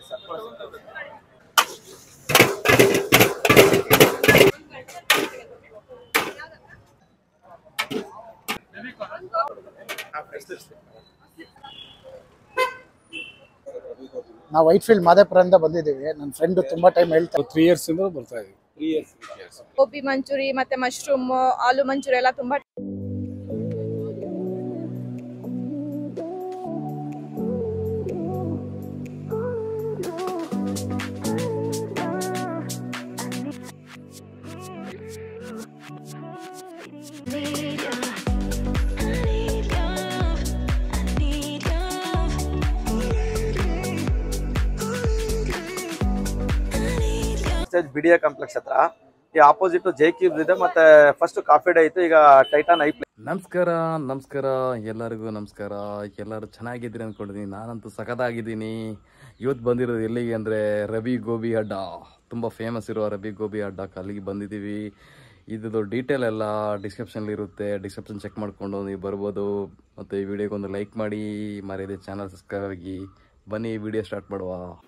ನಾವು white field ಮಾದೇಪುರದಿಂದ ಬಂದಿದ್ದೀವಿ ನನ್ನ ಫ್ರೆಂಡ್ ತುಂಬಾ ಟೈಮ್ ಹೇಳ್ತಾರೆ ತ್ರೀ ಇಯರ್ಸ್ ಇಂದ ಬರ್ತಾ ಇದೀವಿ ಗೋಬಿ ಮಂಚೂರಿ ಮತ್ತೆ ಮಶ್ರೂಮ್ ಆಲೂ ಮಂಚೂರಿ ಎಲ್ಲ ತುಂಬಾ ಸ್ಟೇಜ್ ಬಿಡಿಎ ಕಾಂಪ್ಲೆಕ್ಸ್ ಹತ್ರ ಈ ಆಪೋಸಿಟ್ ಜೈ ಕ್ಯೂಬ್ಸ್ ಇದೆ ಮತ್ತೆ ಫಸ್ಟ್ ಕಾಫಿ ಡೇ ಇತ್ತು ಈಗ ಟೈಟಾನ್ ಐ ನಮಸ್ಕಾರ ನಮಸ್ಕಾರ ಎಲ್ಲರಿಗೂ ನಮಸ್ಕಾರ ಎಲ್ಲರೂ ಚೆನ್ನಾಗಿದ್ದೀರಿ ಅಂದ್ಕೊಂಡಿದ್ದೀನಿ ನಾನಂತೂ ಸಖತ್ತಾಗಿದ್ದೀನಿ ಇವತ್ತು ಬಂದಿರೋದು ಎಲ್ಲಿಗೆ ಅಂದರೆ ರವಿ ಗೋಬಿ ಅಡ್ಡ ತುಂಬ ಫೇಮಸ್ ಇರೋ ರವಿ ಗೋಬಿ ಅಡ್ಡಕ್ಕೆ ಅಲ್ಲಿಗೆ ಬಂದಿದ್ದೀವಿ ಇದ್ದು ಡೀಟೇಲ್ ಎಲ್ಲ ಡಿಸ್ಕ್ರಿಪ್ಷನಲ್ಲಿ ಇರುತ್ತೆ ಡಿಸ್ಕ್ರಿಪ್ಷನ್ ಚೆಕ್ ಮಾಡಿಕೊಂಡು ನೀವು ಬರ್ಬೋದು ಮತ್ತು ಈ ವಿಡಿಯೋಗೆ ಒಂದು ಲೈಕ್ ಮಾಡಿ ಮರ್ಯಾದೆ ಚಾನಲ್ ಸಬ್ಸ್ಕ್ರೈಬ್ ಆಗಿ ಬನ್ನಿ ವಿಡಿಯೋ ಸ್ಟಾರ್ಟ್ ಮಾಡುವ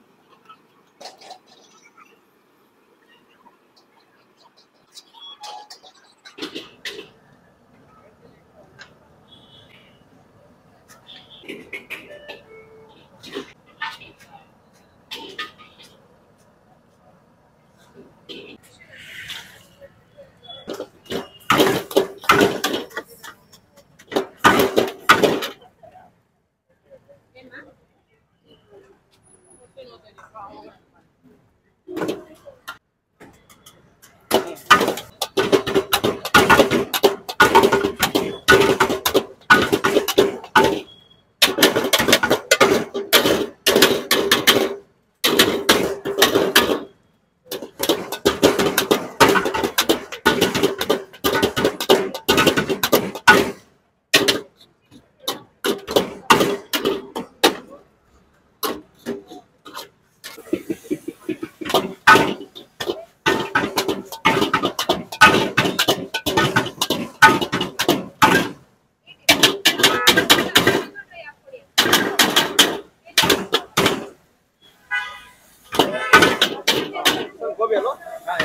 ಗೋಬಿ ಅಲ್ವಾ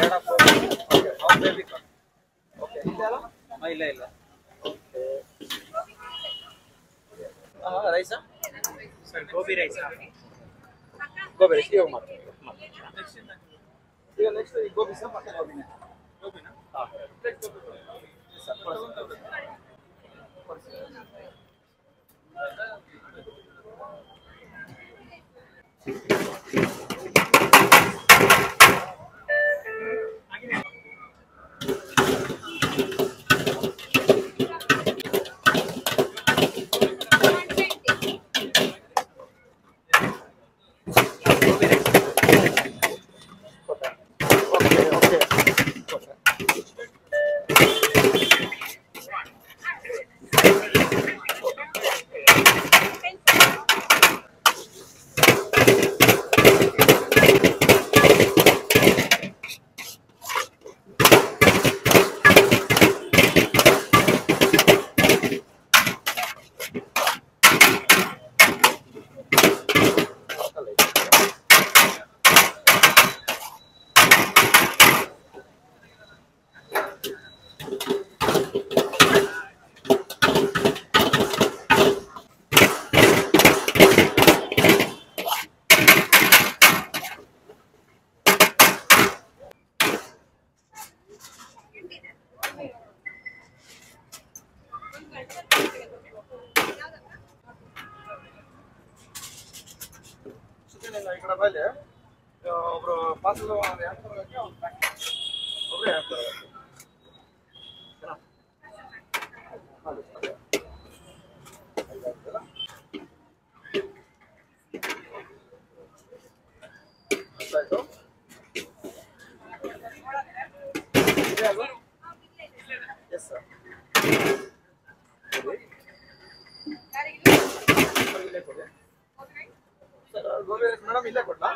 ಇಲ್ಲ ಇಲ್ಲ ರೈಸಾ ಗೋಬಿ ರೈಸ್ ಗೋಬಿ ರೈಸ್ ಇವಾಗ ಮಾಡಿ ಈಗ ನೆಕ್ಸ್ಟ್ ಈ ಗೋಬಿ ಸಹ ಮತ್ತೆ ಗೋಬಿನ ಗೋಬಿನ ಈ ಕಡೆ ಬಲ್ಲಿ ಒಬ್ರು ಪಾರ್ಸಲ್ ಒಬ್ರೇ ಹಾಕ್ತಾರೆ ಆಯ್ತು ಇದೆ ಅಲ್ವಾ ಎಸ್ ಸರ್ ಇಲ್ಲೇ ಕೊಡಿ ಸರ್ ಗೋಬಿ ರೈಸ್ ಮೇಡಮ್ ಇಲ್ಲೇ ಕೊಡ್ಲಾ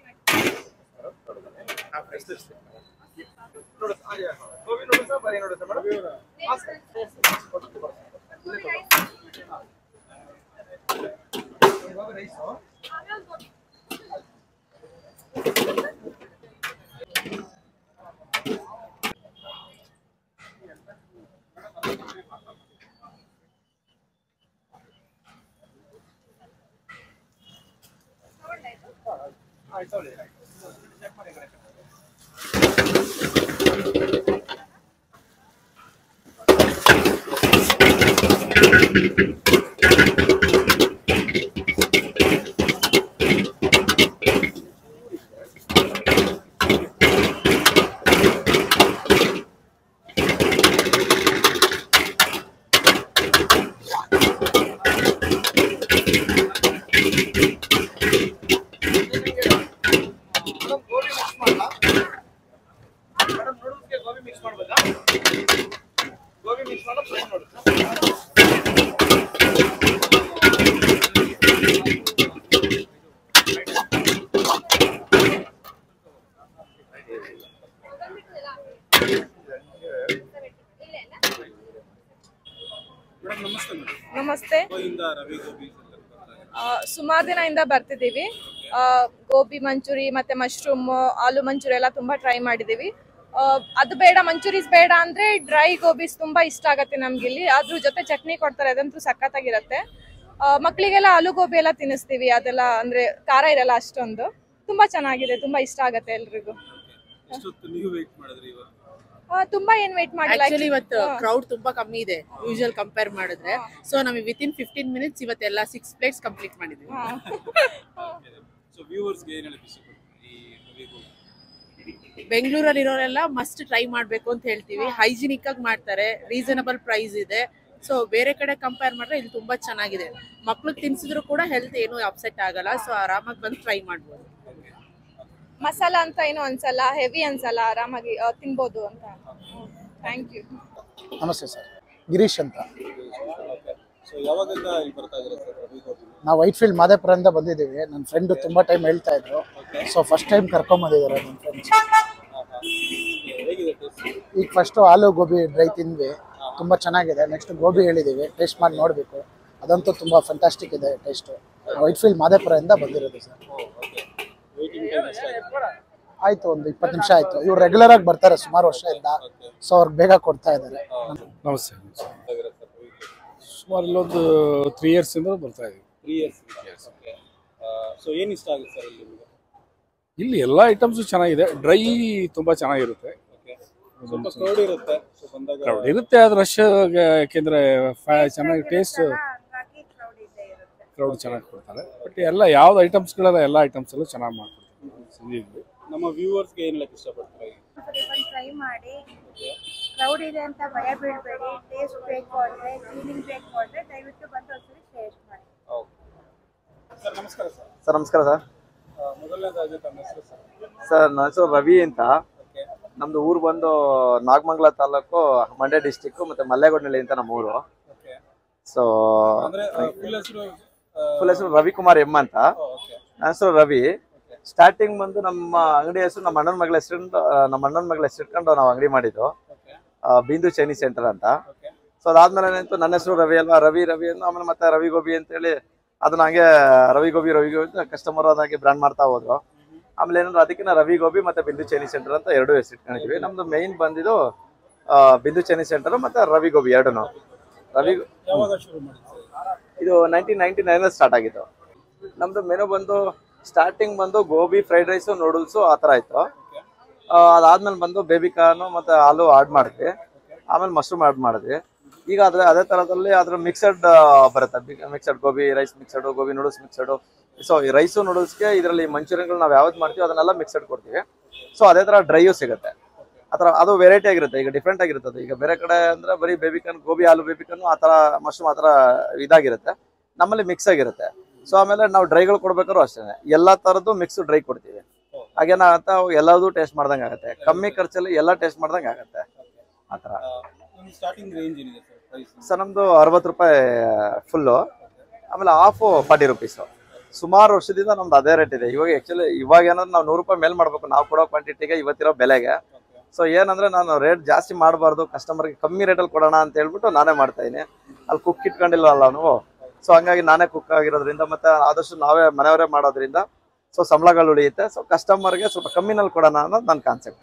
ನೋಡಿ ಗೋಬಿ ನೂಡಲ್ಸ್ ಬರೀ ನೂಡಲ್ಸ್ ಮೇಡಮ್ ಹಾಂ ಸರ್ ಕೊಡ್ತೀನಿ ಇಲ್ಲೇ ಕೊಡಿ ಗೋಬಿ ರೈಸು ನಮಸ್ತೆ ಸುಮಾರು ದಿನದಿಂದ ಬರ್ತಿದ್ದೀವಿ ಆ, ಗೋಬಿ ಮಂಚೂರಿ ಮತ್ತೆ ಮಶ್ರೂಮ್ ಆಲೂ ಮಂಚೂರಿ ಎಲ್ಲ ತುಂಬಾ ಟ್ರೈ ಮಾಡಿದೀವಿ ಆ, ಅದು ಬೇಡ ಮಂಚೂರೀಸ್ ಬೇಡ ಅಂದ್ರೆ ಡ್ರೈ ಗೋಬಿಸ್ ತುಂಬಾ ಇಷ್ಟ ಆಗತ್ತೆ ನಮ್ಗೆ ಇಲ್ಲಿ ಅದ್ರ ಜೊತೆ ಚಟ್ನಿ ಕೊಡ್ತಾರೆ ಅದಂತೂ ಸಖತ್ತಾಗಿರತ್ತೆ ಆ, ಮಕ್ಳಿಗೆಲ್ಲ ಆಲೂ ಗೋಬಿ ಎಲ್ಲ ತಿನ್ನಿಸ್ತೀವಿ ಅದೆಲ್ಲ ಅಂದ್ರೆ ಖಾರ ಇರಲ್ಲ ಅಷ್ಟೊಂದು ತುಂಬಾ ಚೆನ್ನಾಗಿದೆ ತುಂಬಾ ಇಷ್ಟ ಆಗತ್ತೆ ಎಲ್ರಿಗೂ ಎಷ್ಟೊತ್ತು ನೀವು ವೇಟ್ ಮಾಡಿದ್ರಿ ಇವತ್ತು ಆ, ತುಂಬಾ ಏನ್ ವೇಟ್ ಮಾಡಿಲ್ಲ ಆಕ್ಚುಲಿ ಇವತ್ತು ಕ್ರೌಡ್ ತುಂಬಾ ಕಮ್ಮಿ ಇದೆ ಯೂಶುವಲ್ ಕಂಪೇರ್ ಮಾಡಿದ್ರೆ ಸೊ ನಮಗೆ ವಿತಿನ್ ಫಿಫ್ಟೀನ್ ಮಿನಿಟ್ಸ್ ಇವತ್ತೆಲ್ಲ ಸಿಕ್ಸ್ ಪ್ಲೇಟ್ಸ್ ಕಂಪ್ಲೀಟ್ ಮಾಡಿದ್ವಿ ಸೊ ವ್ಯೂವರ್ಸ್ಗೆ ಏನು ಹೇಳಕ್ಕೆ ಇಷ್ಟಪಡ್ತೀನಿ ಈ ರವಿಗೂ ಬೆಂಗಳೂರಲ್ಲಿ ಇರೋರೆಲ್ಲ ಮಸ್ಟ್ ಟ್ರೈ ಮಾಡ್ಬೇಕು ಅಂತ ಹೇಳ್ತೀವಿ ಹೈಜಿನಿಕ್ ಆಗಿ ಮಾಡ್ತಾರೆ ರೀಸನಬಲ್ ಪ್ರೈಸ್ ಇದೆ ಸೊ ಬೇರೆ ಕಡೆ ಕಂಪೇರ್ ಮಾಡಿದ್ರೆ ಇಲ್ಲಿ ತುಂಬಾ ಚೆನ್ನಾಗಿದೆ ಮಕ್ಳಿಗೆ ತಿನ್ಸಿದ್ರು ಕೂಡ ಹೆಲ್ತ್ ಏನು ಅಪ್ಸೆಟ್ ಆಗಲ್ಲ ಸೊ ಆರಾಮಾಗಿ ಬಂದು ಟ್ರೈ ಮಾಡ್ಬೋದು ಮಸಾಲ ಅಂತ ಏನು ಅನ್ಸಲ್ಲ ಹೆವಿ ಅನ್ಸಲ್ಲ ಆರಾಮಾಗಿ ಆ, ತಿನ್ಬೋದು ಅಂತ ಥ್ಯಾಂಕ್ ಯು ನಮಸ್ತೆ ಸರ್ ಗಿರೀಶ್ ಅಂತ ಸೊ ಯಾವಾಗಿಂದ ಇಲ್ಲಿ ಬರ್ತಾ ಇದ್ದೀರಾ ಸರ್ ರವಿ ಗೋಬಿ ನಾವು ವೈಟ್ ಫೀಲ್ಡ್ ಮಾದೇಪುರದಿಂದ ಬಂದಿದ್ದೀವಿ ನನ್ನ ಫ್ರೆಂಡ್ ತುಂಬ ಟೈಮ್ ಹೇಳ್ತಾ ಇದ್ರು ಸೊ ಫಸ್ಟ್ ಟೈಮ್ ಕರ್ಕೊಂಬಂದಿದ್ದಾರೆ ನನ್ನ ಫ್ರೆಂಡ್ಸ್ ಹೇಗಿದೆ ಟೇಸ್ಟ್ ಈಗ ಫಸ್ಟು ಆಲೂ ಗೋಬಿ ಡ್ರೈ ತಿಂದ್ವಿ ತುಂಬ ಚೆನ್ನಾಗಿದೆ ನೆಕ್ಸ್ಟ್ ಗೋಬಿ ಹೇಳಿದ್ದೀವಿ ಟೇಸ್ಟ್ ಮಾಡಿ ನೋಡಬೇಕು ಅದಂತೂ ತುಂಬ ಫಂಟಾಸ್ಟಿಕ್ ಇದೆ ಟೇಸ್ಟು ವೈಟ್ ಫೀಲ್ಡ್ ಮಾದೇಪುರದಿಂದ ಬಂದಿರೋದು ಸರ್ ವೇಟಿಂಗ್ ಟೈಮ್ ಎಷ್ಟಾಗಿದೆ ಆಯಿತು ಒಂದು ಇಪ್ಪತ್ತು ನಿಮಿಷ ಆಯಿತು ಇವ್ರು ರೆಗ್ಯುಲರ್ ಆಗಿ ಬರ್ತಾರೆ ಸುಮಾರು ವರ್ಷದಿಂದ ಸೊ ಅವ್ರಿಗೆ ಬೇಗ ಕೊಡ್ತಾ ಇದ್ದಾರೆ ನಮಸ್ತೆ ಬರ್ತಾ ಸರ್ ರವಿಗೆ ಸುಮಾರು ಇಲ್ಲೊಂದು ತ್ರೀ ಇಯರ್ಸಿಂದ ಬರ್ತಾ ಇದ್ದೀವಿ ತ್ರೀ ಇಯರ್ಸ್ ಓಕೆ ಸೊ ಏನು ಇಷ್ಟ ಆಗುತ್ತೆ ಸರ್ ಇಲ್ಲಿ ನಿಮಗೆ ಇಲ್ಲಿ ಎಲ್ಲ ಐಟಮ್ಸು ಚೆನ್ನಾಗಿದೆ ಡ್ರೈ ತುಂಬ ಚೆನ್ನಾಗಿರುತ್ತೆ ಓಕೆ ಸ್ವಲ್ಪ ಕ್ರೌಡ್ ಇರುತ್ತೆ ಸೊ ಬಂದಾಗ ಕ್ರೌಡ್ ಇರುತ್ತೆ ಅದು ರಶ್ ಯಾಕೆಂದರೆ ಚೆನ್ನಾಗಿ ಟೇಸ್ಟ್ ಕ್ರೌಡ್ ಚೆನ್ನಾಗಿ ಕೊಡ್ತಾರೆ ಬಟ್ ಎಲ್ಲ ಯಾವ್ದು ಐಟಮ್ಸ್ಗಳೆಲ್ಲ ಎಲ್ಲ ಐಟಮ್ಸ್ ಎಲ್ಲ ಚೆನ್ನಾಗಿ ಮಾಡ್ಕೊಡ್ತಾರೆ ಇಲ್ಲಿ ನಮ್ಮ ವ್ಯೂವರ್ಸ್ಗೆ ಏನು ಹೇಳಕ್ಕೆ ಇಷ್ಟಪಡ್ತಾರೆ ಬಂದು ಟ್ರೈ ಮಾಡಿ ಕ್ರೌಡ್ ಇದೆ ಅಂತ ಭಯ ಬೀಳಬೇಡಿ ಟೇಸ್ಟ್ ಬೇಕು ಅಂದರೆ ಕ್ಲೀನಿಂಗ್ ಬೇಕು ಅಂದರೆ ದಯವಿಟ್ಟು ಬಂದು ಒಂದ್ಸರಿ ಟೇಸ್ಟ್ ಮಾಡಿ ಸರ್ ನಮಸ್ಕಾರ ಸರ್ ಸರ್ ನಮಸ್ಕಾರ ಸರ್ ಮೊದಲನೇದಾಗಿ ತಮ್ಮ ಹೆಸರು ಸರ್ ಸರ್ ನನ್ನ ಹೆಸರು ರವಿ ಅಂತ ಓಕೆ ನಮ್ದು ಊರು ಬಂದು ನಾಗಮಂಗಲ ತಾಲೂಕು ಮಂಡ್ಯ ಡಿಸ್ಟಿಕ್ ಮತ್ತೆ ಮಲ್ಲೇಗೊಂಡಳ್ಳಿ ಅಂತ ನಮ್ಮ ಊರು ಓಕೆ ಸೊ ಅಂದ್ರೆ ಫುಲ್ ಹೆಸರು ಫುಲ್ ಹೆಸರು ರವಿಕುಮಾರ್ ಎಂ ಅಂತ ಓಕೆ ನನ್ನ ಹೆಸರು ರವಿ ಸ್ಟಾರ್ಟಿಂಗ್ ಬಂದು ನಮ್ಮ ಅಂಗಡಿ ಹೆಸರು ನಮ್ಮ ಅಣ್ಣನ ಮಗಳ ಹೆಸರು ನಮ್ಮ ಅಣ್ಣನ ಮಗಳ ಹೆಸರು ಇಟ್ಕೊಂಡು ನಾವು ಅಂಗಡಿ ಮಾಡಿದ್ದು ಓಕೆ ಆ, ಬಿಂದು ಚೈನೀಸ್ ಸೆಂಟರ್ ಅಂತ ಓಕೆ ಸೊ ಅದಾದ್ಮೇಲೆ ಏನಾಯ್ತು ನನ್ನ ಹೆಸರು ರವಿ ಅಲ್ವಾ ರವಿ ರವಿ ಅಂತ ಆಮೇಲೆ ಮತ್ತೆ ರವಿ ಗೋಬಿ ಅಂತೇಳಿ ಅದನ್ನ ಹಂಗೆ ರವಿ ಗೋಬಿ ರವಿ ಗೋಬಿ ಅಂತ ಕಸ್ಟಮರ್ ಅದಾಗಿ ಬ್ರ್ಯಾಂಡ್ ಮಾಡ್ತಾ ಹೋದ್ರು ಆಮೇಲೆ ಏನಂದ್ರೆ ಅದಕ್ಕೆ ನಾವು ರವಿ ಗೋಬಿ ಮತ್ತೆ ಬಿಂದು ಚೈನೀಸ್ ಸೆಂಟರ್ ಅಂತ ಎರಡು ಹೆಸರು ಇಟ್ಕೊಂಡಿದ್ವಿ ನಮ್ದು ಮೈನ್ ಬಂದಿದ್ದು ಆ, ಬಿಂದು ಚೈನೀಸ್ ಸೆಂಟರ್ ಮತ್ತೆ ರವಿ ಗೋಬಿ ಎರಡು ರವಿ ಯಾವಾಗ ಶುರು ಮಾಡಿದ್ರಿ ಸರ್ ಇದು ನೈನ್ಟೀನ್ ನೈನ್ಟಿ ನೈನ್ ಸ್ಟಾರ್ಟ್ ಆಗಿತ್ತು ನಮ್ದು ಮೆನು ಬಂದು ಸ್ಟಾರ್ಟಿಂಗ್ ಬಂದು ಗೋಬಿ ಫ್ರೈಡ್ ರೈಸು ನೂಡಲ್ಸು ಆ ಥರ ಇತ್ತು ಆ, ಅದಾದ್ಮೇಲೆ ಬಂದು ಬೇಬಿ ಕಾರ್ನು ಮತ್ತೆ ಆಲೂ ಆಡ್ ಮಾಡಿದ್ವಿ ಆಮೇಲೆ ಮಶ್ರೂಮ್ ಆಡ್ ಮಾಡಿದ್ವಿ ಈಗ ಅದ್ರ ಅದೇ ಥರದಲ್ಲಿ ಅದ್ರ ಮಿಕ್ಸಡ್ ಬರುತ್ತೆ mixed gobi rice mixed gobi noodles mixed so ಈ ರೈಸು ನೂಡಲ್ಸ್ಗೆ ಇದರಲ್ಲಿ ಮಂಚೂರಿಯನ್ಗಳು ನಾವು ಯಾವ್ದು ಮಾಡ್ತೀವಿ ಅದನ್ನೆಲ್ಲ ಮಿಕ್ಸಡ್ ಕೊಡ್ತೀವಿ ಸೊ ಅದೇ ಥರ ಡ್ರೈಯು ಸಿಗುತ್ತೆ ಆ ಥರ ಅದು ವೆರೈಟಿ ಆಗಿರುತ್ತೆ ಈಗ ಡಿಫ್ರೆಂಟ್ ಆಗಿರುತ್ತೆ ಅದು. ಈಗ ಬೇರೆ ಕಡೆ ಅಂದ್ರೆ ಬರೀ ಬೇಬಿಕನ್ ಗೋಬಿ ಆಲೂ ಬೇಬಿಕನ್ ಆ ಥರ ಮಶ್ರೂಮ್ ಆ ಥರ ಇದಾಗಿರುತ್ತೆ ನಮ್ಮಲ್ಲಿ ಮಿಕ್ಸ್ ಆಗಿರುತ್ತೆ ಸೊ ಆಮೇಲೆ ನಾವು ಡ್ರೈಗಳು ಕೊಡ್ಬೇಕಾದ್ರು ಅಷ್ಟೇ ಎಲ್ಲಾ ತರದ್ದು ಮಿಕ್ಸ್ ಡ್ರೈ ಕೊಡ್ತೀವಿ ಹಾಗೇನಾಗತ್ತೆ ಅವು ಎಲ್ಲದೂ ಟೇಸ್ಟ್ ಮಾಡ್ದಂಗೆ ಆಗುತ್ತೆ ಕಮ್ಮಿ ಖರ್ಚಲ್ಲಿ ಎಲ್ಲ ಟೇಸ್ಟ್ ಮಾಡ್ದಂಗೆ ಆಗುತ್ತೆ ಆ ಥರ ನಿಮ್ಮ ಸ್ಟಾರ್ಟಿಂಗ್ ರೇಂಜ್ ಏನಿದೆ ಸರ್ ಪ್ರೈಸ್ ಸರ್ ನಮ್ದು ಅರವತ್ತು ರೂಪಾಯಿ ಫುಲ್ಲು ಆಮೇಲೆ ಹಾಫು ಫಾರ್ಟಿ ರುಪೀಸು ಸುಮಾರು ವರ್ಷದಿಂದ ನಮ್ದು ಅದೇ ರೇಟ್ ಇದೆ ಇವಾಗ ಆ್ಯಕ್ಚುಲಿ ಇವಾಗ ಏನಾದ್ರು ನಾವು ನೂರು ರೂಪಾಯಿ ಮೇಲ್ ಮಾಡಬೇಕು ನಾವು ಕೊಡೋ ಕ್ವಾಂಟಿಟಿಗೆ ಇವತ್ತಿರೋ ಬೆಲೆಗೆ ಸೊ ಏನಂದ್ರೆ ನಾನು ರೇಟ್ ಜಾಸ್ತಿ ಮಾಡಬಾರ್ದು ಕಸ್ಟಮರ್ಗೆ ಕಮ್ಮಿ ರೇಟಲ್ಲಿ ಕೊಡೋಣ ಅಂತ ಹೇಳ್ಬಿಟ್ಟು ನಾನೇ ಮಾಡ್ತಾ ಇದೀನಿ ಅಲ್ಲಿ ಕುಕ್ ಇಟ್ಕೊಂಡಿಲ್ವಲ್ಲ ನಾವು ಸೊ ಹಂಗಾಗಿ ನಾನೇ ಕುಕ್ ಆಗಿರೋದ್ರಿಂದ ಮತ್ತೆ ಆದಷ್ಟು ನಾವೇ ಮನೆಯವರೇ ಮಾಡೋದ್ರಿಂದ ಸೊ ಸಂಬಳಗಳು ಉಳಿಯುತ್ತೆ ಸೊ ಕಸ್ಟಮರ್ಗೆ ಸ್ವಲ್ಪ ಕಮ್ಮಿನಲ್ಲಿ ಕೊಡೋಣ ಅನ್ನೋದು ನನ್ನ ಕಾನ್ಸೆಪ್ಟ್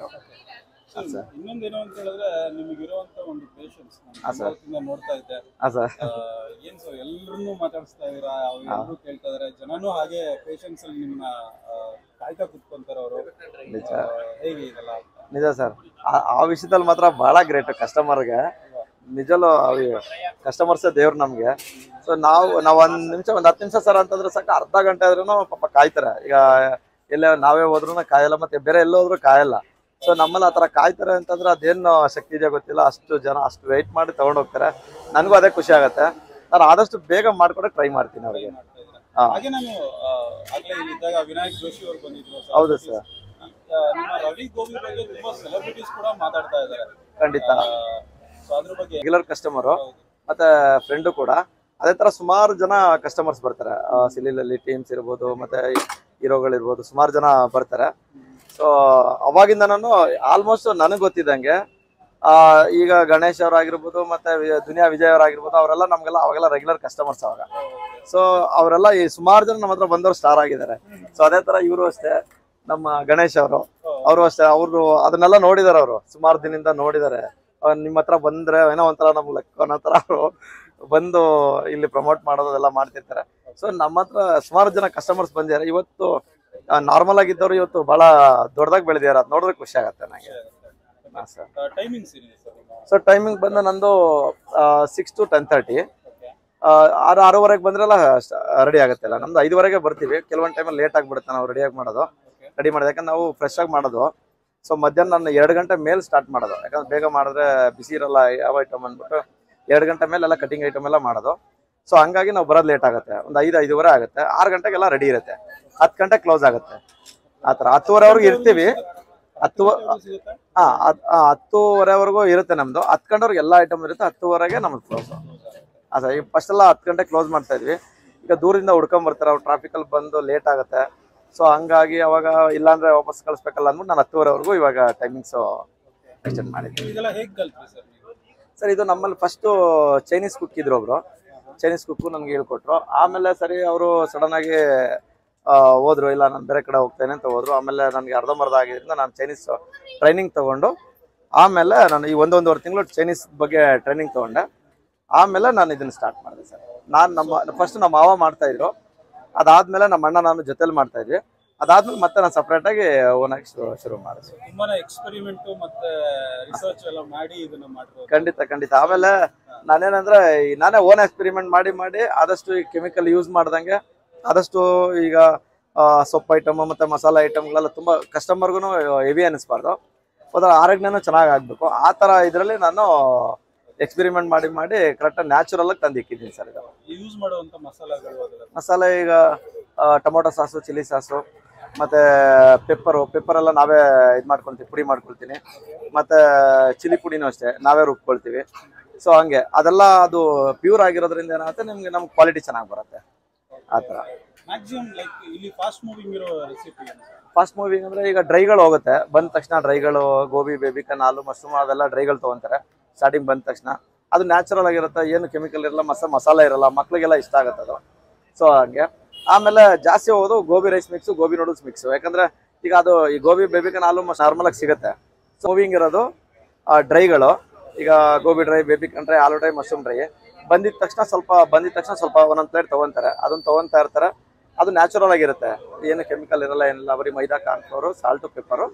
ಇನ್ನೊಂದೇನು ಅಂತ ಹೇಳಿದ್ರೆ ನಿಮಗಿರುವಂತ ಒಂದು ಪೇಷನ್ಸ್ ಹಾ, sir. ನೋಡ್ತಾ ಇದ್ದೆ ಹಾಂ ಸರ್ ಆ, ಏನ್ ಸರ್ ಎಲ್ಲರನ್ನೂ ಮಾತಾಡಿಸ್ತಾ ಇದೀರಾ ಎಲ್ಲರೂ ಕೇಳ್ತಾ ಇದಾರೆ ಜನನೂ ಹಾಗೆ ಪೇಷನ್ಸ್ ಅಲ್ಲಿ ನಿಮ್ಮನ್ನ ಕಾಯ್ತಾ ಕುತ್ಕೊಂತಾರ ಅವರು ನಿಜ ಹೇಗೆ ಇದೆಲ್ಲ ನಿಜ ಸರ್ ಆ ವಿಷಯದಲ್ಲಿ ಮಾತ್ರ ಬಹಳ ಗ್ರೇಟ್ ಕಸ್ಟಮರ್ಗೆ ನಿಜಲು ಕಸ್ಟಮರ್ಸೇ ದೇವ್ರು ನಮ್ಗೆ ಸೊ ನಾವು ನಾವು ಒಂದ್ ನಿಮಿಷ ಒಂದ್ ಹತ್ತು ನಿಮಿಷ ಸರ್ ಅಂತಂದ್ರೆ ಸಾಕು ಅರ್ಧ ಗಂಟೆ ಆದ್ರೂ ಪಾಪ ಕಾಯ್ತಾರೆ ಈಗ ಎಲ್ಲೇ ನಾವೇ ಹೋದ್ರು ಕಾಯಲ್ಲ ಮತ್ತೆ ಬೇರೆ ಎಲ್ಲೋ ಹೋದ್ರು ಕಾಯಲ್ಲ ಸೊ ನಮ್ಮಲ್ಲಿ ಆತರ ಕಾಯ್ತಾರೆ ಅಂತಂದ್ರೆ ಅದೇನು ಶಕ್ತಿ ಇದೆಯೋ ಗೊತ್ತಿಲ್ಲ ಅಷ್ಟು ಜನ ಅಷ್ಟು ವೆಯ್ಟ್ ಮಾಡಿ ತಗೊಂಡ್ ಹೋಗ್ತಾರೆ ನನಗೂ ಅದೇ ಖುಷಿ ಆಗತ್ತೆ ನಾನು ಆದಷ್ಟು ಬೇಗ ಮಾಡ್ಕೊಡಕ್ ಟ್ರೈ ಮಾಡ್ತೀನಿ ಅವ್ರಿಗೆ ಹಾ ಹಾಗೆ ನಾನು ಆ, ಆಗ್ಲೇ ಇಲ್ಲಿದ್ದಾಗ ವಿನಾಯಕ್ ಜೋಶಿ ಅವರು ಬಂದಿದ್ರು sir. ಹೌದು ಸರ್ ಆ, ನಿಮ್ಮ ರವಿ ಗೋಬಿ ಬಗ್ಗೆ ತುಂಬಾ ಸೆಲೆಬ್ರಿಟೀಸ್ ಕೂಡ ಮಾತಾಡ್ತಾ ಇದ್ದಾರೆ ಖಂಡಿತ ಸೊ ಅದ್ರ ಬಗ್ಗೆ ರೆಗ್ಯುಲರ್ ಕಸ್ಟಮರು ಮತ್ತೆ ಫ್ರೆಂಡು ಕೂಡ ಅದೇ ತರ ಸುಮಾರು ಜನ ಕಸ್ಟಮರ್ಸ್ ಬರ್ತಾರೆ ಸಿಲಿಲಲ್ಲಿ ಟೀಮ್ಸ್ ಇರ್ಬೋದು ಮತ್ತೆ ಹೀರೋಗಳಿರ್ಬೋದು ಸುಮಾರು ಜನ ಬರ್ತಾರೆ ಸೊ ಅವಾಗಿಂದ ನಾನು ಆಲ್ಮೋಸ್ಟ್ ನನಗೆ ಗೊತ್ತಿದ್ದಂಗೆ ಆ, ಈಗ ಗಣೇಶ್ ಅವರಾಗಿರ್ಬೋದು ಮತ್ತೆ ವಿ- ದುನಿಯಾ ವಿಜಯ್ ಅವರಾಗಿರ್ಬೋದು ಅವರೆಲ್ಲ ನಮ್ಗೆಲ್ಲ ಅವಾಗೆಲ್ಲ ರೆಗ್ಯುಲರ್ ಕಸ್ಟಮರ್ಸ್ ಅವಾಗ ಸೊ ಅವರೆಲ್ಲ ಈ ಸುಮಾರು ಜನ ನಮ್ಮ ಹತ್ರ ಬಂದವರು ಸ್ಟಾರ್ ಆಗಿದ್ದಾರೆ ಸೊ ಅದೇ ತರ ಇವರು ಅಷ್ಟೇ ನಮ್ಮ ಗಣೇಶ್ ಅವರು ಅವರು ಅಷ್ಟೇ ಅವರು ಅದನ್ನೆಲ್ಲ ನೋಡಿದಾರೆ ಅವರು ಸುಮಾರು ದಿನದಿಂದ ನೋಡಿದ್ದಾರೆ ಅವ್ರ್ ನಿಮ್ಮ ಹತ್ರ ಬಂದ್ರೆ ಏನೋ ಒಂಥರ ನಮ್ಗೆ ಲೆಕ್ಕ ಅನ್ನೋ ತರ ಅವರು ಬಂದು ಇಲ್ಲಿ ಪ್ರಮೋಟ್ ಮಾಡೋದೆಲ್ಲ ಮಾಡ್ತಿರ್ತಾರೆ ಸೊ ನಮ್ಮ ಹತ್ರ ಸುಮಾರು ಜನ ಕಸ್ಟಮರ್ಸ್ ಬಂದಿದ್ದಾರೆ ಇವತ್ತು ನಾರ್ಮಲ್ ಆಗಿದ್ದವರು ಇವತ್ತು ಬಹಳ ದೊಡ್ಡದಾಗಿ ಬೆಳೆದಿದ್ದಾರೆ ಅದು ನೋಡಿದ್ರೆ ಖುಷಿ ಆಗತ್ತೆ ನನಗೆ ಹಾ ಸರ್ ಟೈಮಿಂಗ್ಸ್ ಏನಿದೆ ಸರ್ ನಿಮ್ಮ ಸೊ ಟೈಮಿಂಗ್ ಬಂದು ನಂದು ಸಿಕ್ಸ್ ಟು ಟೆನ್ ತರ್ಟಿ ಆರು ಆರೂವರೆಗೆ ಬಂದ್ರೆಲ್ಲ ರೆಡಿ ಆಗುತ್ತಲ್ಲ ನಮ್ದು ಐದುವರೆಗೆ ಬರ್ತೀವಿ ಕೆಲವೊಂದು ಟೈಮಲ್ಲಿ ಲೇಟ್ ಆಗಿಬಿಡುತ್ತೆ ನಾವು ರೆಡಿಯಾಗಿ ಮಾಡೋದು ರೆಡಿ ಮಾಡೋದು ಯಾಕಂದ್ರೆ ನಾವು ಫ್ರೆಶ್ ಆಗಿ ಮಾಡೋದು ಸೊ ಮಧ್ಯಾಹ್ನ ನಾನು ಎರಡು ಗಂಟೆ ಮೇಲೆ ಸ್ಟಾರ್ಟ್ ಮಾಡೋದು ಯಾಕಂದ್ರೆ ಬೇಗ ಮಾಡಿದ್ರೆ ಬಿಸಿ ಇರಲ್ಲ ಯಾವ ಐಟಮ್ ಅಂದ್ಬಿಟ್ಟು ಎರಡು ಗಂಟೆ ಮೇಲೆ ಎಲ್ಲ ಕಟಿಂಗ್ ಐಟಮ್ ಎಲ್ಲ ಮಾಡೋದು ಸೊ ಹಂಗಾಗಿ ನಾವು ಬರೋದು ಲೇಟ್ ಆಗುತ್ತೆ ಒಂದು ಐದು ಐದುವರೆ ಆಗುತ್ತೆ ಆರು ಗಂಟೆಗೆಲ್ಲ ರೆಡಿ ಇರುತ್ತೆ ಹತ್ತು ಗಂಟೆ ಕ್ಲೋಸ್ ಆಗುತ್ತೆ ಆ ಥರ ಹತ್ತುವರೆವರೆಗೂ ಇರ್ತೀವಿ ಹತ್ತು ಸಿಗುತ್ತೆ ಹಾ ಹತ್- ಆ, ಹತ್ತುವರೆವರೆಗೂ ಇರುತ್ತೆ ನಮ್ದು ಹತ್ತು ಗಂಟೆವರೆಗೆ ಎಲ್ಲ ಐಟಮ್ ಇರುತ್ತೆ ಹತ್ತುವರೆಗೆ ನಮ್ದು ಕ್ಲೋಸ್ ಅದ ಈಗ ಫಸ್ಟ್ ಎಲ್ಲ ಹತ್ತು ಗಂಟೆ ಕ್ಲೋಸ್ ಮಾಡ್ತಾ ಇದ್ವಿ ಈಗ ದೂರಿಂದ ಹುಡ್ಕೊಂಡ್ ಬರ್ತಾರೆ ಅವ್ರು ಟ್ರಾಫಿಕಲ್ಲಿ ಬಂದು ಲೇಟ್ ಆಗುತ್ತೆ ಸೊ ಹಂಗಾಗಿ ಅವಾಗ ಇಲ್ಲಾಂದ್ರೆ ವಾಪಸ್ ಕಳಿಸ್ಬೇಕಲ್ಲ ಅಂದ್ಬಿಟ್ಟು ನಾನು ಹತ್ತುವರೆವರೆಗೂ ಇವಾಗ ಟೈಮಿಂಗ್ಸು ಎಕ್ಸ್ಟೆಂಡ್ ಮಾಡಿದ್ದೀನಿ ಇದೆಲ್ಲ ಹೇಗ್ ಕಲ್ತ್ರಿ ಸರ್ ನೀವು ಸರ್ ಇದು ನಮ್ಮಲ್ಲಿ ಫಸ್ಟು ಚೈನೀಸ್ ಕುಕ್ ಇದ್ರು ಒಬ್ರು ಚೈನೀಸ್ ಕುಕ್ಕು ನಮ್ಗೆ ಹೇಳ್ಕೊಟ್ರು ಆಮೇಲೆ ಸರಿ ಅವರು ಸಡನ್ ಆಗಿ ಆ, ಹೋದ್ರು ಇಲ್ಲ ನಾನು ಬೇರೆ ಕಡೆ ಹೋಗ್ತೇನೆ ಅಂತ ಹೋದ್ರು ಆಮೇಲೆ ನನಗೆ ಅರ್ಧಂಬರ್ಧ ಆಗಿದ್ರಿಂದ ನಾನು ಚೈನೀಸ್ ಟ್ರೈನಿಂಗ್ ತಗೊಂಡು ಆಮೇಲೆ ನಾನು ಈ ಒಂದೊಂದುವರೆ ತಿಂಗಳು ಚೈನೀಸ್ ಬಗ್ಗೆ ಟ್ರೈನಿಂಗ್ ತಗೊಂಡೆ ಆಮೇಲೆ ನಾನು ಇದನ್ನ ಸ್ಟಾರ್ಟ್ ಮಾಡಿದೆ ಸರ್ ನಾನು ನಮ್ಮ ಫಸ್ಟ್ ನಮ್ಮ ಮಾವ ಮಾಡ್ತಾ ಇದ್ರು ಅದಾದ್ಮೇಲೆ ನಮ್ಮ ಅಣ್ಣ ನಾನು ಜೊತೆಲಿ ಮಾಡ್ತಾ ಇದ್ವಿ ಅದಾದ್ಮೇಲೆ ಮತ್ತೆ ನಾನು ಸಪ್ರೇಟ್ ಆಗಿ ಓನಾಗಿ ಶುರು ಶುರು ಮಾಡಿದೆ ತುಂಬಾನೇ ಎಕ್ಸ್ಪೆರಿಮೆಂಟ್ ಮತ್ತೆ ರಿಸರ್ಚ್ ಎಲ್ಲ ಮಾಡಿ ಇದನ್ನ ಮಾಡಿರೋದು ಖಂಡಿತ ಖಂಡಿತ ಆಮೇಲೆ ನಾನೇನಂದ್ರೆ ಈ ನಾನೇ ಓನ್ ಎಕ್ಸ್ಪೆರಿಮೆಂಟ್ ಮಾಡಿ ಮಾಡಿ ಆದಷ್ಟು ಈ ಕೆಮಿಕಲ್ ಯೂಸ್ ಮಾಡ್ದಂಗೆ ಆದಷ್ಟು ಈಗ ಆ, ಸೊಪ್ಪು ಐಟಮ್ ಮತ್ತೆ ಮಸಾಲೆ ಐಟಮ್ಗಳೆಲ್ಲ ತುಂಬಾ ಕಸ್ಟಮರ್ಗು ಹೆವಿ ಅನಿಸ್ಬಾರ್ದು ಹೋದ್ರೆ ಆರೋಗ್ಯನೂ ಚೆನ್ನಾಗಿ ಆಗ್ಬೇಕು ಆ ತರ ಇದರಲ್ಲಿ ನಾನು ಎಕ್ಸ್ಪೆರಿಮೆಂಟ್ ಮಾಡಿ ಮಾಡಿ ಕರೆಕ್ಟಾಗಿ ನ್ಯಾಚುರಲ್ ಆಗಿ ತಂದು ಇಕ್ಕಿದ್ದೀನಿ ಸರ್ ಇದು ಯೂಸ್ ಮಾಡುವಂತ ಮಸಾಲೆಗಳು ಅದೆಲ್ಲ ಮಸಾಲೆ ಈಗ ಟೊಮೊಟೊ ಸಾಸು ಚಿಲ್ಲಿ ಸಾಸು ಮತ್ತೆ ಪೆಪ್ಪರು ಪೆಪ್ಪರ್ ಎಲ್ಲ ನಾವೇ ಇದು ಮಾಡ್ಕೊಳ್ತೀವಿ ಪುಡಿ ಮಾಡ್ಕೊಳ್ತೀನಿ ಮತ್ತೆ ಚಿಲ್ಲಿ ಪುಡಿನೂ ಅಷ್ಟೇ ನಾವೇ ರುಬ್ಕೊಳ್ತೀವಿ ಸೊ ಹಂಗೆ ಅದೆಲ್ಲ ಅದು ಪ್ಯೂರ್ ಆಗಿರೋದ್ರಿಂದ ಏನಾಗುತ್ತೆ ನಿಮ್ಗೆ ನಮ್ಗೆ ಕ್ವಾಲಿಟಿ ಚೆನ್ನಾಗಿ ಬರುತ್ತೆ ಆ ಥರ ಮ್ಯಾಕ್ಸಿಮಮ್ ಲೈಕ್ ಇಲ್ಲಿ ಫಾಸ್ಟ್ ಮೂವಿಂಗ್ ಇರೋ ರೆಸಿಪಿ ಫಾಸ್ಟ್ ಮೂವಿಂಗ್ ಅಂದ್ರೆ ಈಗ ಡ್ರೈಗಳು ಹೋಗುತ್ತೆ ಬಂದ ತಕ್ಷಣ ಡ್ರೈಗಳು ಗೋಬಿ ಬೇಬಿಕನ್ ಹಾಲು ಮಶ್ರೂಮ್ ಅದೆಲ್ಲ ಡ್ರೈಗಳು ತೊಗೊಂತಾರೆ ಸ್ಟಾರ್ಟಿಂಗ್ ಬಂದ ತಕ್ಷಣ ಅದು ನ್ಯಾಚುರಲ್ ಆಗಿರುತ್ತೆ ಏನು ಕೆಮಿಕಲ್ ಇರಲ್ಲ ಮಸ ಮಸಾಲೆ ಇರಲ್ಲ ಮಕ್ಳಿಗೆಲ್ಲ ಇಷ್ಟ ಆಗುತ್ತೆ ಅದು ಸೊ ಹಂಗೆ ಆಮೇಲೆ ಜಾಸ್ತಿ ಹೋಗೋದು gobi rice mix gobi noodles mix ಯಾಕಂದ್ರೆ ಈಗ ಅದು ಈ ಗೋಬಿ ಬೇಬಿಕನ್ ಹಾಲು ನಾರ್ಮಲ್ ಆಗಿ ಸಿಗುತ್ತೆ ಸೊ ಮೂವಿಂಗ್ ಇರೋದು ಡ್ರೈಗಳು ಈಗ gobi dry baby corn dry aloo dry mushroom dry ಬಂದಿದ ತಕ್ಷಣ ಸ್ವಲ್ಪ ಬಂದಿದ ತಕ್ಷಣ ಸ್ವಲ್ಪ ಒಂದೊಂದು ಪ್ಲೇಟ್ ತೊಗೊಂತಾರೆ ಅದನ್ನ ತೊಗೊಂತಾ ಇರ್ತಾರೆ ಅದು ನ್ಯಾಚುರಲ್ ಆಗಿರುತ್ತೆ ಏನು ಕೆಮಿಕಲ್ ಇರಲ್ಲ ಏನಿಲ್ಲ ಬರೀ ಮೈದಾ ಕಾರ್ನ್ಫ್ಲೋರು ಸಾಲ್ಟು ಪೆಪ್ಪರು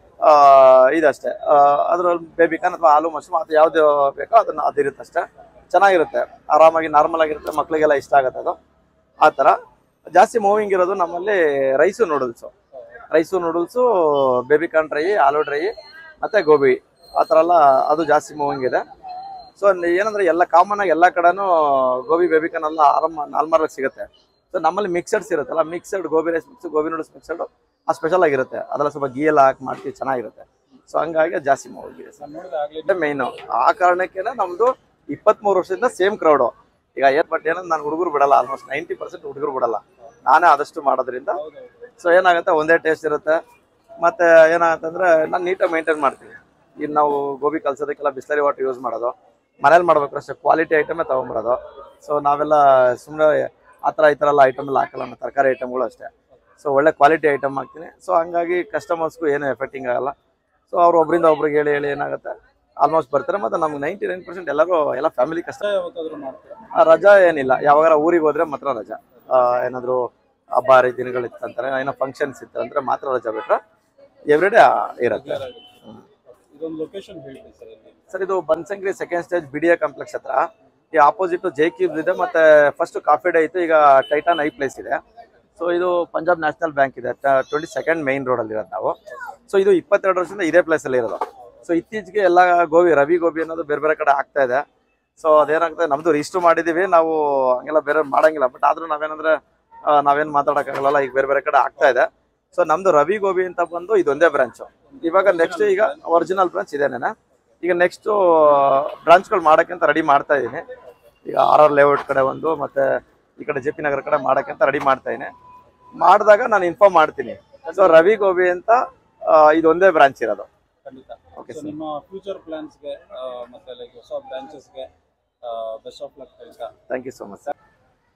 ಇದಷ್ಟೇ ಅದ್ರಲ್ಲಿ ಬೇಬಿಕಾನ್ ಅಥವಾ ಹಾಲು ಮಶ್ರೂಮ್ ಅದು ಯಾವ್ದು ಬೇಕೋ ಅದನ್ನ ಅದಿರುತ್ತೆ ಅಷ್ಟೇ ಚೆನ್ನಾಗಿರುತ್ತೆ ಆರಾಮಾಗಿ ನಾರ್ಮಲ್ ಆಗಿರುತ್ತೆ ಮಕ್ಳಿಗೆಲ್ಲ ಇಷ್ಟ ಆಗುತ್ತೆ ಅದು ಆ ಥರ ಜಾಸ್ತಿ ಮೂವಿಂಗ್ ಇರೋದು ನಮ್ಮಲ್ಲಿ rice noodles rice noodles baby corn dry aloo dry ಮತ್ತು ಗೋಬಿ ಆ ಥರ ಎಲ್ಲ ಅದು ಜಾಸ್ತಿ ಮೂವಿಂಗ್ ಇದೆ ಸೊ ಏನಂದ್ರೆ ಎಲ್ಲ ಕಾಮನ್ ಆಗಿ ಎಲ್ಲ ಕಡೆನೂ ಗೋಬಿ ಬೇಬಿಕಾನ್ ಎಲ್ಲ ಆರಾಮ ನಾರ್ಮಲ್ ಆಗಿ ಸಿಗುತ್ತೆ ಸೊ ನಮ್ಮಲ್ಲಿ ಮಿಕ್ಸಡ್ಸ್ ಇರುತ್ತಲ್ಲ mixed gobi rice mix gobi noodles mixed ಆ ಸ್ಪೆಷಲ್ ಆಗಿರುತ್ತೆ ಅದೆಲ್ಲ ಸ್ವಲ್ಪ ಗೀ ಎಲ್ಲ ಹಾಕಿ ಮಾಡ್ತೀವಿ ಚೆನ್ನಾಗಿರುತ್ತೆ ಸೊ ಹಂಗಾಗಿ ಜಾಸ್ತಿ ಮೂವಿಂಗ್ ನಾನು ನೋಡಿದೆ ಆಗ್ಲೇ ಮೈನು ಆ ಕಾರಣಕ್ಕೇನೆ ನಮ್ದು ಇಪ್ಪತ್ಮೂರು ವರ್ಷದಿಂದ ಸೇಮ್ ಕ್ರೌಡು ಈಗ ಏನ್ ಬಟ್ ಏನಂದ್ರೆ ನಾನು ಹುಡುಗರು ಬಿಡಲ್ಲ ಆಲ್ಮೋಸ್ಟ್ ನೈಂಟಿ ಪರ್ಸೆಂಟ್ ಹುಡುಗರು ಬಿಡಲ್ಲ ನಾನೇ ಆದಷ್ಟು ಮಾಡೋದ್ರಿಂದ ಸೊ ಏನಾಗುತ್ತೆ ಒಂದೇ ಟೇಸ್ಟ್ ಇರುತ್ತೆ ಮತ್ತೆ ಏನಾಗತ್ತಂದ್ರೆ ನಾನು ನೀಟಾಗಿ ಮೇಂಟೈನ್ ಮಾಡ್ತೀನಿ ಇನ್ನು ನಾವು ಗೋಬಿ ಕಲ್ಸೋದಕ್ಕೆಲ್ಲ ಬಿಸ್ಲರಿ ವಾಟರ್ ಯೂಸ್ ಮಾಡೋದು ಮನೇಲಿ ಮಾಡ್ಬೇಕು ಅಷ್ಟೇ ಕ್ವಾಲಿಟಿ ಐಟಮೇ ತೊಗೊಂಬರೋದು ಸೊ ನಾವೆಲ್ಲ ಸುಮ್ಮನೆ ಆ ಥರ ಈ ಥರ ಎಲ್ಲ ಐಟಮ್ ಎಲ್ಲ ಹಾಕಲ್ಲ ನಾನು ತರಕಾರಿ ಐಟಮ್ಗಳು ಅಷ್ಟೇ ಸೊ ಒಳ್ಳೆ ಕ್ವಾಲಿಟಿ ಐಟಮ್ ಹಾಕ್ತೀನಿ ಸೊ ಹಂಗಾಗಿ ಕಸ್ಟಮರ್ಸ್ಗೂ ಏನು ಎಫೆಕ್ಟಿಂಗ್ ಆಗಲ್ಲ ಸೊ ಅವ್ರು ಒಬ್ರಿಂದ ಒಬ್ರಿಗೆ ಹೇಳಿ ಹೇಳಿ ಏನಾಗುತ್ತೆ ಆಲ್ಮೋಸ್ಟ್ ಬರ್ತಾರೆ ಮತ್ತು ನಮ್ಗೆ ನೈಂಟಿ ನೈನ್ ಪರ್ಸೆಂಟ್ ಎಲ್ಲರೂ ಎಲ್ಲ ಫ್ಯಾಮಿಲಿ ಕಷ್ಟ ಯಾವತ್ತಾದ್ರೂ ಮಾಡ್ತೀರಾ ಆ, ರಜಾ ಏನಿಲ್ಲ ಯಾವಾಗಾರ ಊರಿಗೆ ಹೋದ್ರೆ ಮಾತ್ರ ರಜಾ ಆ, ಏನಾದ್ರು ಹಬ್ಬ ಹರಿದಿನಗಳು ಇತ್ತಂತಾರೆ ಏನೋ ಫಂಕ್ಷನ್ಸ್ ಇತ್ತು ಅಂದ್ರೆ ಮಾತ್ರ ರಜಾ ಬಿಟ್ರೆ ಎವ್ರಿಡೇ ಇರುತ್ತೆ ಹ್ಮ್. ಇದೊಂದು ಲೊಕೇಶನ್ ಹೇಳಿ ಸರ್ ಇಲ್ಲಿ ಸರ್ ಇದು Banashankari second stage B D A complex ಹತ್ರ ಈ ಆಪೋಸಿಟ್ ಜೆ ಕ್ಯೂಬ್ಸ್ ಇದೆ ಮತ್ತೆ ಫಸ್ಟ್ ಕಾಫಿ ಡೇ ಇತ್ತು ಈಗ ಟೈಟಾನ್ ಐ ಪ್ಲೇಸ್ ಇದೆ ಸೊ ಇದು ಪಂಜಾಬ್ ನ್ಯಾಷನಲ್ ಬ್ಯಾಂಕ್ ಇದೆ ಟ್ವೆಂಟಿ ಸೆಕೆಂಡ್ ಮೈನ್ ರೋಡ್ ಅಲ್ಲಿ ಇರೋದು ನಾವು ಸೊ ಇದು ಇಪ್ಪತ್ತೆರಡು ವರ್ಷದಿಂದ ಇದೇ ಪ್ಲೇಸ್ ಅಲ್ಲಿ ಇರೋದು ಸೊ ಇತ್ತೀಚೆಗೆ ಎಲ್ಲ ಗೋಬಿ ರವಿ ಗೋಬಿ ಅನ್ನೋದು ಬೇರೆ ಬೇರೆ ಕಡೆ ಆಗ್ತಾ ಇದೆ ಸೊ ಅದೇನಾಗ್ತದೆ ನಮ್ದು ರಿಜಿಸ್ಟರ್ ಮಾಡಿದೀವಿ ನಾವು ಹಂಗೆಲ್ಲ ಬೇರೆ ಮಾಡಂಗಿಲ್ಲ ಬಟ್ ಆದ್ರೂ ನಾವೇನಂದ್ರೆ ಆ, ನಾವೇನ್ ಮಾತಾಡಕ್ಕಾಗಲ್ಲ ಈಗ ಬೇರೆ ಬೇರೆ ಕಡೆ ಆಗ್ತಾ ಇದೆ ಸೊ ನಮ್ದು ರವಿ ಗೋಬಿ ಅಂತ ಬಂದು ಇದೊಂದೇ ಬ್ರಾಂಚ್ ಇವಾಗ ನೆಕ್ಸ್ಟ್ ಈಗ ಒರಿಜಿನಲ್ ಬ್ರಾಂಚ್ ಇದೇನೇನ ಈಗ ನೆಕ್ಸ್ಟ್ ಬ್ರಾಂಚ್ಗಳು ಮಾಡಕ್ಕೆ ಅಂತ ರೆಡಿ ಮಾಡ್ತಾ ಇದೀನಿ ಈಗ ಆರ್ ಆರ್ ಲೇಔಟ್ ಕಡೆ ಒಂದು ಮತ್ತೆ ಈ ಕಡೆ ಜೆ ಪಿ ನಗರ ಕಡೆ ಮಾಡಕ್ಕೆ ಅಂತ ರೆಡಿ ಮಾಡ್ತಾ ಇದೀನಿ ಮಾಡಿದಾಗ ನಾನು ಇನ್ಫಾರ್ಮ್ ಮಾಡ್ತೀನಿ ಸೊ ರವಿ ಗೋಬಿ ಅಂತ ಆ, ಇದೊಂದೇ ಬ್ರಾಂಚ್ ಇರೋದು ಖಂಡಿತ ಓಕೆ ಸೊ ಸರ್ ನಿಮ್ಮ ಫ್ಯೂಚರ್ ಪ್ಲಾನ್ಸ್ಗೆ ಮತ್ತೆ ಲೈಕ್ ಹೊಸ ಬ್ರಾಂಚಸ್ಗೆ ಬೆಸ್ಟ್ ಆಫ್ ಲಕ್ ಹೇಳ್ತಾ thank you so much sir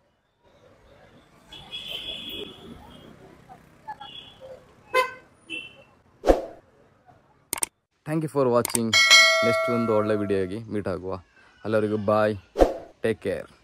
thank you for watching next ಒಂದು ಒಳ್ಳೆ ವಿಡಿಯೋಗೆ ಮೀಟ್ ಆಗುವ ಎಲ್ಲರಿಗೂ ಬಾಯ್ ಟೇಕ್ ಕೇರ್